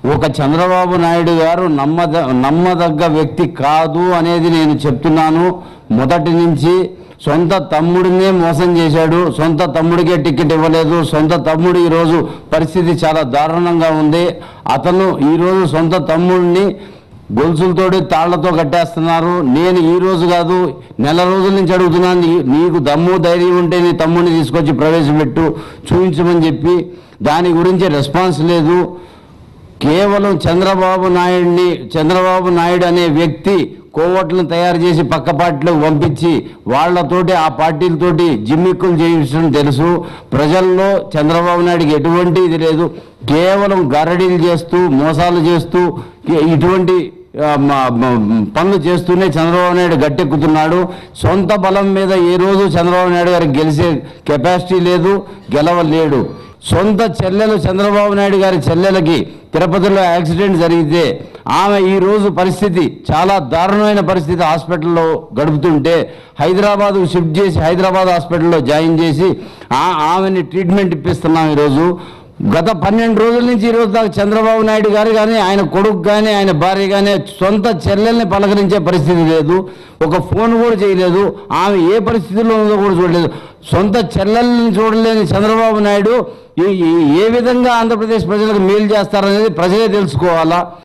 ఒక చంద్రబాబు నాయుడు గారు నమ్మద నమ్మదగ్గ వ్యక్తి కాదు అనేది నేను చెప్తున్నాను మొదటి నుంచి సొంత తమ్ముడినే మోసం చేశాడు సొంత తమ్ముడికే టికెట్ ఇవ్వలేదు సొంత తమ్ముడు ఈరోజు పరిస్థితి చాలా దారుణంగా ఉంది అతను ఈరోజు సొంత తమ్ముడిని గొలుసులతోటి తాళ్లతో కట్టేస్తున్నారు నేను ఈ రోజు కాదు నెల రోజుల నుంచి అడుగుతున్నాను నీ- నీకు దమ్ము ధైర్యం ఉంటే నీ తమ్ముడిని తీసుకొచ్చి ప్రవేశపెట్టు చూపించమని చెప్పి దాని గురించి రెస్పాన్స్ లేదు కేవలం చంద్రబాబు నాయుడిని చంద్రబాబు నాయుడు అనే వ్యక్తి కోవట్లను తయారు చేసి పక్క పార్టీలకు పంపించి వాళ్ళతోటి ఆ పార్టీలతోటి జిమ్మిక్కులు చేయించడం తెలుసు ప్రజల్లో చంద్రబాబు నాయుడికి ఎటువంటి ఇది లేదు కేవలం గరడీలు చేస్తూ మోసాలు చేస్తూ ఇ- ఇటువంటి ఆ, మ- మ- పనులు చేస్తూనే చంద్రబాబు నాయుడు గట్టెక్కుతున్నాడు సొంత బలం మీద ఏ రోజు చంద్రబాబు నాయుడు గారికి గెలిచే కెపాసిటీ లేదు గెలవలేడు సొంత చెల్లెలు చంద్రబాబు నాయుడు గారి చెల్లెలకి తిరుపతిలో యాక్సిడెంట్ జరిగితే ఆమె ఈ రోజు పరిస్థితి చాలా దారుణమైన పరిస్థితి హాస్పిటల్లో గడుపుతుంటే హైదరాబాద్ షిఫ్ట్ చేసి హైదరాబాద్ హాస్పిటల్లో జాయిన్ చేసి ఆ- ఆమెని ట్రీట్మెంట్ ఇప్పిస్తున్నాం ఈరోజు గత పన్నెండు రోజుల నుంచి ఈరోజు దాకా చంద్రబాబు నాయుడు గారు కానీ ఆయన కొడుకు కానీ ఆయన భార్య కానీ సొంత చెల్లెల్ని పలకరించే పరిస్థితి లేదు ఒక ఫోన్ కూడా చేయలేదు ఆమె ఏ పరిస్థితిలో ఉందో కూడా చూడలేదు సొంత చెల్లెల్ని చూడలేని చంద్రబాబు నాయుడు ఈ- ఈ- ఏ విధంగా ఆంధ్రప్రదేశ్ ప్రజలకు మేలు చేస్తారనేది ప్రజలే తెలుసుకోవాలా